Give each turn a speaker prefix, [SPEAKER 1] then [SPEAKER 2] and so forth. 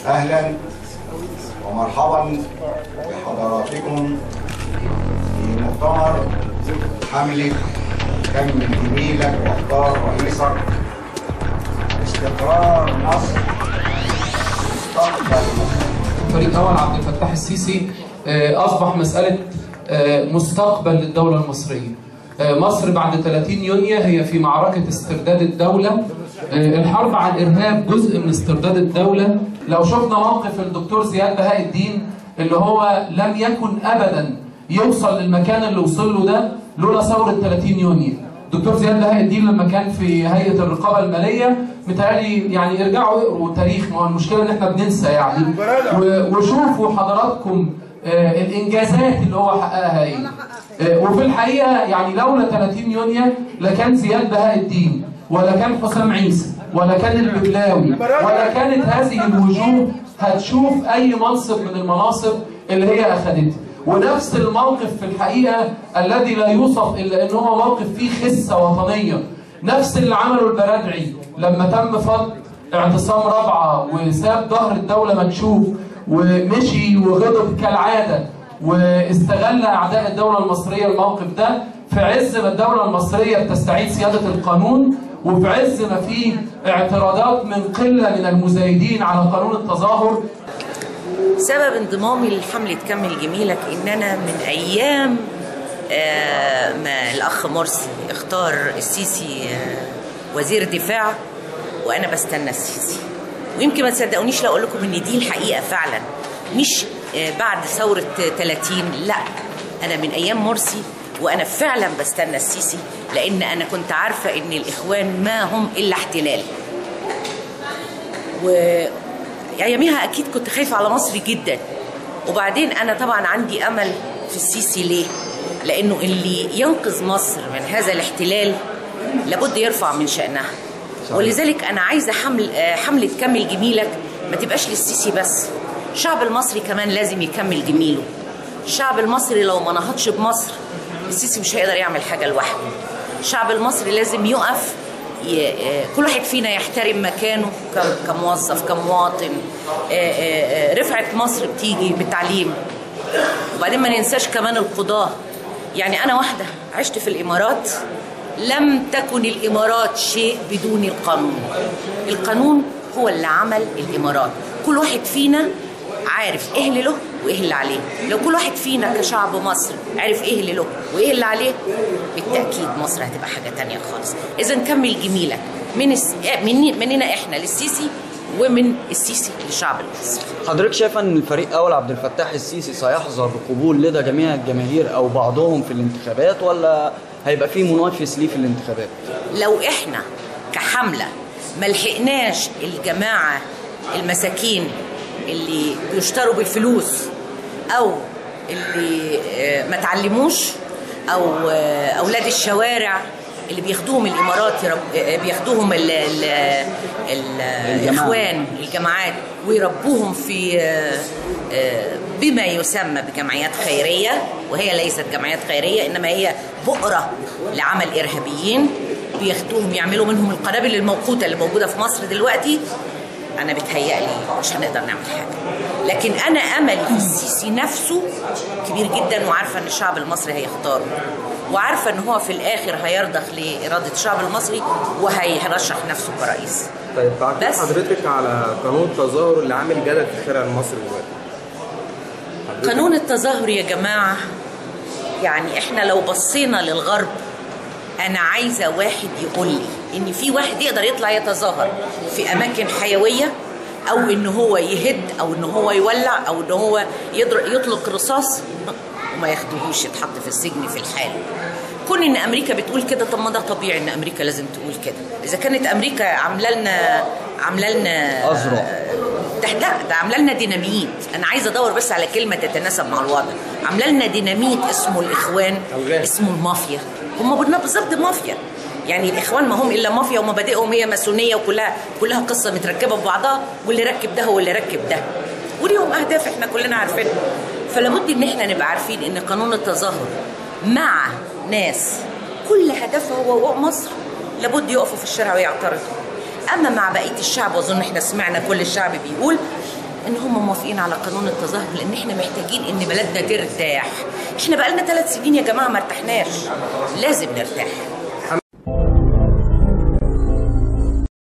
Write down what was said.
[SPEAKER 1] أهلا ومرحبا بحضراتكم في مؤتمر حملة كمل جميلك واختار رئيسك استقرار مصر مستقبل
[SPEAKER 2] فريق اول عبد الفتاح السيسي آه، اصبح مساله آه، مستقبل للدوله المصريه. آه، مصر بعد 30 يونيو هي في معركه استرداد الدوله. آه، الحرب على الارهاب جزء من استرداد الدوله. لو شفنا موقف الدكتور زياد بهاء الدين اللي هو لم يكن ابدا يوصل للمكان اللي وصل له ده لولا ثوره 30 يونيو. دكتور زياد بهاء الدين لما كان في هيئه الرقابه الماليه متهيألي يعني ارجعوا اقروا تاريخ ما هو المشكله ان احنا بننسى يعني و- وشوفوا حضراتكم آه، الانجازات اللي هو حققها ايه آه، وفي الحقيقه يعني لولا 30 يونيو لا كان زياد بهاء الدين ولا كان حسام عيسى ولا كان الببلاوي ولا كانت هذه الوجوه هتشوف اي منصب من المناصب اللي هي اخذتها ونفس الموقف في الحقيقه الذي لا يوصف الا ان هو موقف فيه خسه وطنيه نفس اللي عمله البرادعي لما تم فض اعتصام رابعه وساب ظهر الدوله مكشوف ومشي وغضب كالعاده واستغل اعداء الدوله المصريه الموقف ده في عز ما الدوله المصريه بتستعيد سياده القانون وفي عز ما فيه اعتراضات من قله من المزايدين على قانون التظاهر
[SPEAKER 3] سبب انضمامي لحملة كمل جميلك إن أنا من أيام آه، ما الأخ مرسي اختار السيسي آه، وزير دفاع وأنا بستنى السيسي ويمكن ما تصدقونيش لو أقول لكم إن دي الحقيقة فعلا مش آه، بعد ثورة 30 لا أنا من أيام مرسي وأنا فعلا بستنى السيسي لأن أنا كنت عارفة إن الإخوان ما هم إلا احتلال و اياميها اكيد كنت خايفه على مصر جدا وبعدين انا طبعا عندي امل في السيسي ليه لانه اللي ينقذ مصر من هذا الاحتلال لابد يرفع من شانها ولذلك انا عايزه حمل آه، حمله كمل جميلك ما تبقاش للسيسي بس الشعب المصري كمان لازم يكمل جميله الشعب المصري لو ما نهضش بمصر السيسي مش هيقدر يعمل حاجه لوحده الشعب المصري لازم يقف ي- آه، كل واحد فينا يحترم مكانه ك- كموظف كمواطن آه، آه، آه، رفعت مصر بتيجي بالتعليم وبعدين ما ننساش كمان القضاة يعني أنا واحدة عشت في الإمارات لم تكن الإمارات شيء بدون القانون القانون هو اللي عمل الإمارات كل واحد فينا عارف ايه اللي له وايه اللي عليه لو كل واحد فينا كشعب مصر عارف ايه اللي له وايه اللي عليه بالتاكيد مصر هتبقى حاجه تانية خالص اذا كمل جميلك من الس... من مننا احنا للسيسي ومن السيسي للشعب المصري
[SPEAKER 4] حضرتك شايفه ان الفريق اول عبد الفتاح السيسي سيحظى بقبول لدى جميع الجماهير او بعضهم في الانتخابات ولا هيبقى في منافس ليه في الانتخابات؟
[SPEAKER 3] لو احنا كحملة ما لحقناش الجماعة المساكين اللي بيشتروا بالفلوس او اللي آه، ما تعلموش او آه، اولاد الشوارع اللي بياخدوهم الامارات يرب... آه، بياخدوهم ال... ال... ال... الاخوان الجماعات ويربوهم في آه، آه، بما يسمى بجمعيات خيريه وهي ليست جمعيات خيريه انما هي بؤره لعمل ارهابيين بياخدوهم يعملوا منهم القنابل الموقوته اللي موجوده في مصر دلوقتي انا بتهيألي مش هنقدر نعمل حاجه لكن انا املي في السيسي نفسه كبير جدا وعارفه ان الشعب المصري هيختاره وعارفه ان هو في الاخر هيرضخ لاراده الشعب المصري وهيرشح نفسه كرئيس
[SPEAKER 5] طيب تعقيب
[SPEAKER 3] بس.
[SPEAKER 5] حضرتك على قانون التظاهر اللي عامل جدل في الشارع المصري دلوقتي حضرتك-
[SPEAKER 3] قانون التظاهر يا جماعة يعني احنا لو بصينا للغرب انا عايزة واحد يقول لي ان في واحد يقدر يطلع يتظاهر في اماكن حيوية او ان هو يهد او ان هو يولع او ان هو يضر- يطلق رصاص وما ياخدوهوش يتحط في السجن في الحال كون ان امريكا بتقول كده طب ما ده طبيعي ان امريكا لازم تقول كده اذا كانت امريكا عامله لنا عامله لنا
[SPEAKER 4] أزرق.
[SPEAKER 3] ده لا ده عامله لنا ديناميت انا عايزه ادور بس على كلمه تتناسب مع الوضع عامله لنا ديناميت اسمه الاخوان
[SPEAKER 5] ألغاز.
[SPEAKER 3] اسمه المافيا هم بالنا- بالظبط مافيا يعني الاخوان ما هم الا مافيا ومبادئهم هي ماسونيه وكلها كلها قصه متركبه ببعضها واللي ركب ده هو اللي ركب ده وليهم اهداف احنا كلنا عارفينها فلابد ان احنا نبقى عارفين ان قانون التظاهر مع ناس كل هدفها هو هو مصر لابد يقفوا في الشارع ويعترضوا اما مع بقيه الشعب واظن احنا سمعنا كل الشعب بيقول ان هم موافقين على قانون التظاهر لان احنا محتاجين ان بلدنا ترتاح احنا بقالنا ثلاث سنين يا جماعه ما ارتحناش لازم نرتاح